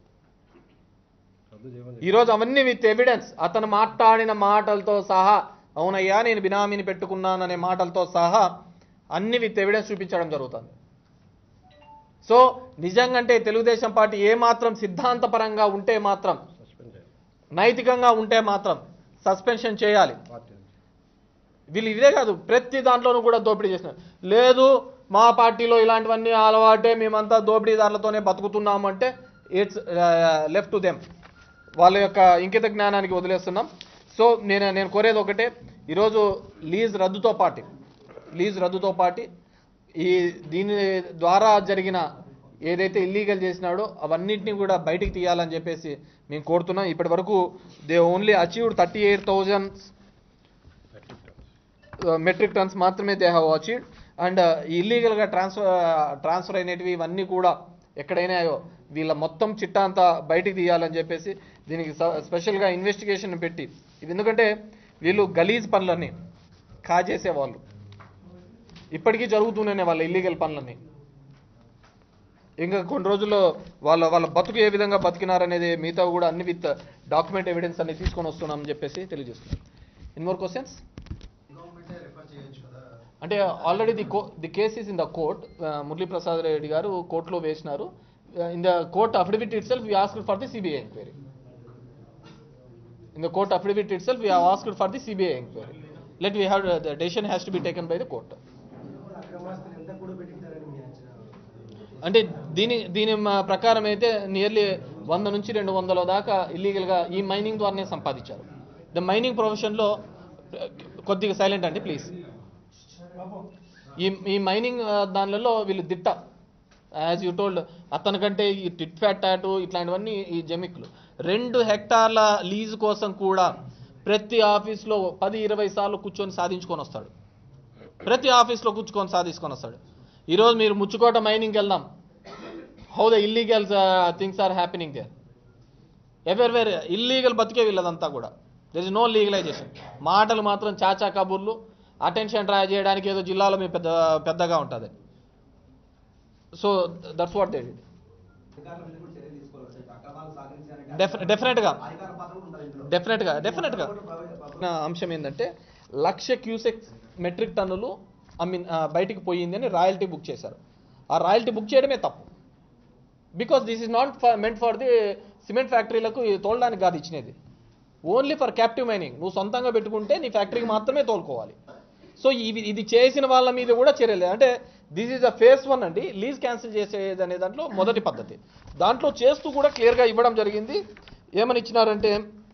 రద్దు చేయమని ఈరోజు అవన్నీ విత్ ఎవిడెన్స్ అతను మాట్లాడిన మాటలతో సహా అవునయ్యా నేను బినామీని పెట్టుకున్నాననే మాటలతో సహా అన్ని విత్ ఎవిడెన్స్ చూపించడం జరుగుతుంది సో నిజంగంటే తెలుగుదేశం పార్టీ ఏ మాత్రం సిద్ధాంతపరంగా ఉంటే మాత్రం సస్పెండ్ చేయాలి నైతికంగా ఉంటే మాత్రం సస్పెన్షన్ చేయాలి పార్టీ నుంచి వీళ్ళు ఇదే కాదు ప్రతి దాంట్లోనూ కూడా దోపిడీ చేస్తున్నారు లేదు మా పార్టీలో ఇలాంటివన్నీ అలవాటే మేమంతా దోపిడీదారులతోనే బతుకుతున్నాము అంటే ఇట్స్ లెఫ్ట్ టు దెమ్ వాళ్ళ యొక్క ఇంకిత జ్ఞానానికి వదిలేస్తున్నాం సో నేను నేను కోరేది ఒకటే ఈరోజు లీజ్ రద్దుతో పాటు లీజ్ రద్దుతో పాటు ఈ దీని ద్వారా జరిగిన ఏదైతే ఇల్లీగల్ చేసినాడో అవన్నింటినీ కూడా బయటికి తీయాలని చెప్పేసి మేము కోరుతున్నాం ఇప్పటి వరకు they only achieved thirty eight thousand metric tons మాత్రమే దే హ్యావ్ అచీవ్డ్ అండ్ ఇల్లీగల్గా ట్రాన్స్ఫర్ ట్రాన్స్ఫర్ అయినటివి ఇవన్నీ కూడా ఎక్కడైనాయో వీళ్ళ మొత్తం చిట్టా అంతా బయటికి తీయాలని చెప్పేసి దీనికి స్పెషల్గా ఇన్వెస్టిగేషన్ పెట్టి ఇది ఎందుకంటే వీళ్ళు గలీజ్ పనులన్నీ కాజేసే వాళ్ళు ఇప్పటికీ జరుగుతూనే వాళ్ళ ఇల్లీగల్ పనులన్నీ ఇంకా కొన్ని రోజుల్లో వాళ్ళ వాళ్ళ బతుకు ఏ విధంగా బతికినారనేది మిగతా కూడా అన్ని విత్ డాక్యుమెంట్ ఎవిడెన్స్ అన్ని తీసుకొని వస్తున్నామని చెప్పేసి తెలియజేస్తున్నాం ఇన్ మోర్ క్వశ్చన్స్ గవర్నమెంటే రిఫర్ చేయొచ్చు కదా అంటే already the co the case is in the court Murali Prasad Reddy garu కోర్టులో వేసినారు in the court affidavit itself we asked for the CBI enquiry in the court affidavit itself we asked for the CBI enquiry let we have the decision has to be taken by the court అంటే దీని దీని మ- ప్రకారం అయితే nearly వంద నుంచి రెండు వందల దాకా ఇల్లీగల్గా ఈ మైనింగ్ ద్వారానే సంపాదించారు ద మైనింగ్ ప్రొఫెషన్లో కొద్దిగా సైలెంట్ అండి ప్లీజ్ ఈ ఈ మైనింగ్ ఆ, దానిలలో వీళ్ళు దిట్ట యాజ్ యూ టోల్డ్ అతని కంటే ఈ టిట్ ఫ్యాట్ టాటు ఇట్లాంటివన్నీ ఈ జమిక్లు రెండు హెక్టార్ల లీజు కోసం కూడా ప్రతి ఆఫీస్లో పది ఇరవై సార్లు కూర్చొని సాధించుకొని వస్తాడు ప్రతి ఆఫీస్లో కూర్చుకొని సాధించుకొని వస్తాడు ఈరోజు మీరు ముచ్చుకోట మైనింగ్కి వెళ్దాం how the illegal things are happening there everywhere illegal బతికే వీళ్ళదంతా కూడా దర్ ఇస్ నో లీగలైజేషన్ మాటలు మాత్రం చాచా కబుర్లు అటెన్షన్ డ్రా చేయడానికి ఏదో జిల్లాలో మీ పెద్ద పెద్దగా ఉంటుంది సో దట్స్ వాట్ దే డెఫినెట్గా డెఫినెట్గా డెఫినెట్గా నా అంశం ఏంటంటే లక్ష క్యూసెక్ మెట్రిక్ టన్నులు ఐ మీన్ బయటికి పోయింది అని రాయల్టీ బుక్ చేశారు ఆ రాయల్టీ బుక్ చేయడమే తప్పు because this is not meant for the cement ఫ్యాక్టరీలకు ఇది తోలడానికి కాదు ఇచ్చినది ఓన్లీ ఫర్ క్యాప్టివ్ మైనింగ్ నువ్వు సొంతంగా పెట్టుకుంటే నీ ఫ్యాక్టరీకి మాత్రమే తోలుకోవాలి సో ఇవి ఇది చేసిన వాళ్ళ మీద కూడా చర్యలు అంటే this is a phase one అండి లీజ్ క్యాన్సిల్ చేసేది అనే దాంట్లో మొదటి పద్ధతి దాంట్లో చేస్తూ కూడా క్లియర్గా ఇవ్వడం జరిగింది ఏమని ఇచ్చినారంటే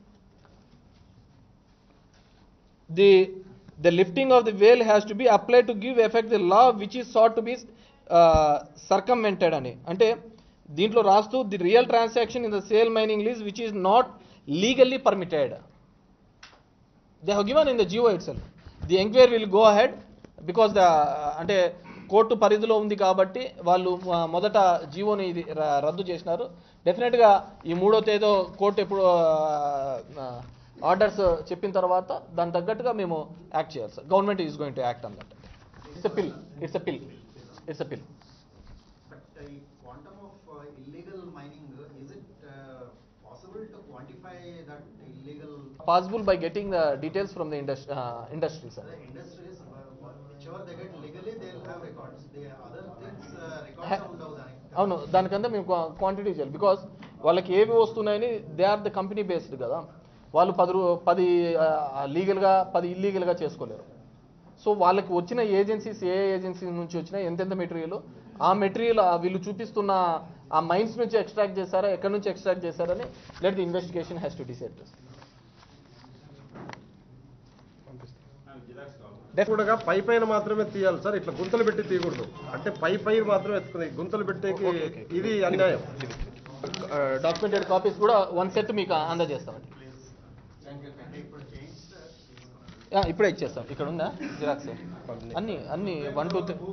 the the lifting of the veil has to be applied to give effect the law which is sought to be uh, circumvented అని అంటే దీంట్లో రాస్తూ the real transaction in the sale mining lease which is not legally permitted they have given in the GO itself the enquiry will go ahead because the అంటే court పరిధిలో ఉంది కాబట్టి వాళ్ళు ఆ, మొదట జీవోని ఇది ర- రద్దు చేసినారు డెఫినెట్గా ఈ మూడో తేదో కోర్టు ఎప్పుడు ఆర్డర్స్ చెప్పిన తర్వాత దాని తగ్గట్టుగా మేము యాక్ట్ చేయాలి sir government is going to act on that it's a PIL it's a PIL it's a పిల్ But uh, quantum of uh, illegal mining, uh, is it uh, possible to quantify that illegal, possible by getting the details from the industry industry sir the industries, uh, whichever they get legally, they'll have records. The other things, uh, records Ha- ఉండవు దానికి. అవును దానికంతా మేము quantity చేయాలి because వాళ్ళకి ఏవి వస్తున్నాయని they are the company based కదా వాళ్ళు పది రూ- పది లీగల్గా పది ఇల్లీగల్గా చేసుకోలేరు సో వాళ్ళకి వచ్చిన ఏజెన్సీస్ ఏ ఏజెన్సీ నుంచి వచ్చినా ఎంతెంత మెటీరియల్ ఆ మెటీరియల్ వీళ్ళు చూపిస్తున్న ఆ మైన్స్ నుంచి ఎక్స్ట్రాక్ట్ చేశారా ఎక్కడి నుంచి ఎక్స్ట్రాక్ట్ చేశారని let the investigation has to decide కూడా పై పైన మాత్రమే తీయాలి సార్ ఇట్లా గుంతలు పెట్టి తీయకూడదు అంటే పై పైన మాత్రమే ఎత్తుకుని గుంతలు పెట్టేకి ఇది అన్యాయం డాక్యుమెంటెడ్ కాపీస్ కూడా వన్ సెట్ మీకు అందజేస్తామండి అంటే ఇప్పుడు చేంజ్ ఆ, ఇప్పుడే ఇచ్చేస్తాం ఇక్కడ ఉందా జిరాక్స్ అన్ని అన్ని వన్ టూ త్రీ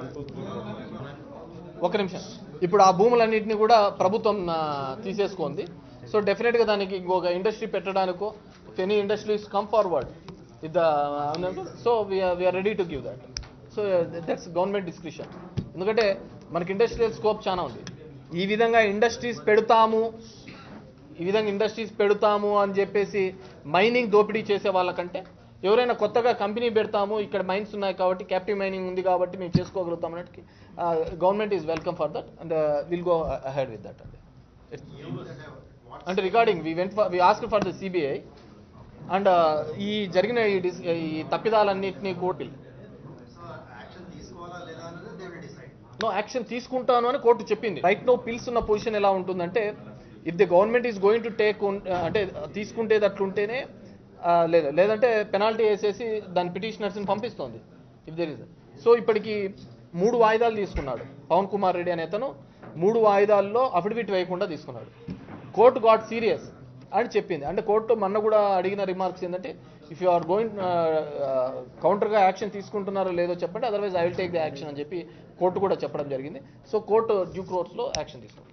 ఒక నిమిషం ఇప్పుడు ఆ భూములన్నింటినీ కూడా ప్రభుత్వం ఆ, తీసేసుకుంది సో డెఫినెట్గా దానికి ఇంకొక ఇండస్ట్రీ పెట్టడానికో any industries come forward with so we are ready to give that so that's government description ఎందుకంటే మనకి ఇండస్ట్రియల్ స్కోప్ చాలా ఉంది ఈ విధంగా ఇండస్ట్రీస్ పెడతాము ఈ విధంగా ఇండస్ట్రీస్ పెడతాము అని చెప్పేసి మైనింగ్ దోపిడీ చేసే వాళ్ళకంటే ఎవరైనా కొత్తగా కంపెనీ పెడతాము ఇక్కడ మైన్స్ ఉన్నాయి కాబట్టి క్యాప్టివ్ మైనింగ్ ఉంది కాబట్టి మేము చేసుకోగలుగుతాం అన్నట్టుకి government is welcome for that and will go ahead with that అండి అంటే regarding we went we ask for the CBI and ఈ జరిగిన ఈ డిస్ ఈ తప్పిదాలన్నింటినీ కోర్టు సో యాక్షన్ తీసుకోవాలా లేదా అనేది they will decide no action తీసుకుంటాను అని కోర్టు చెప్పింది రైట్ నో పిల్స్ ఉన్న పొజిషన్ ఎలా ఉంటుందంటే if the government is going to take అంటే తీసుకుంటేది అట్లుంటేనే ఆ, లేదా లేదంటే పెనాల్టీ వేసేసి దాని పిటిషనర్స్ని పంపిస్తోంది ఇఫ్ దెర్ ఇస్ సో ఇప్పటికి మూడు వాయిదాలు తీసుకున్నాడు పవన్ కుమార్ రెడ్డి అనే అతను మూడు వాయిదాల్లో అఫిడవిట్ వేయకుండా తీసుకున్నాడు కోర్టు గాట్ సీరియస్ అని చెప్పింది అంటే కోర్టు మొన్న కూడా అడిగిన రిమార్క్స్ ఏంటంటే ఇఫ్ యు ఆర్ గోయింగ్ కౌంటర్గా యాక్షన్ తీసుకుంటున్నారో లేదో చెప్పండి otherwise I will take the action అని చెప్పి కోర్టు కూడా చెప్పడం జరిగింది సో కోర్టు డ్యూ కోర్స్లో యాక్షన్ తీసుకుంటుంది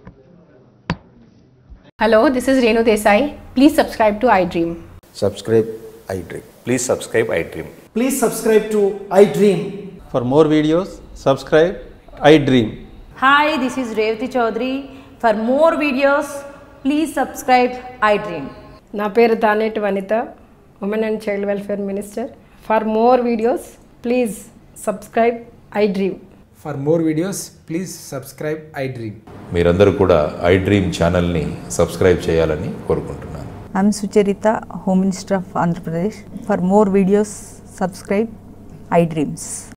Hello, this is Renu Desai. Please subscribe to iDream. subscribe iDream. Please subscribe iDream. Please subscribe to iDream. For more videos, subscribe iDream. Hi, this is Revati Chaudhary. For more videos, please subscribe iDream. నా పేరు Taneti Vanitha women and child welfare minister for more videos please subscribe iDream For more videos, please subscribe iDream. మీరందరూ కూడా iDream ఛానల్ని subscribe చేయాలని కోరుకుంటున్నాను I'm Sucharita, Home Minister of Andhra Pradesh. For more videos, subscribe iDreams.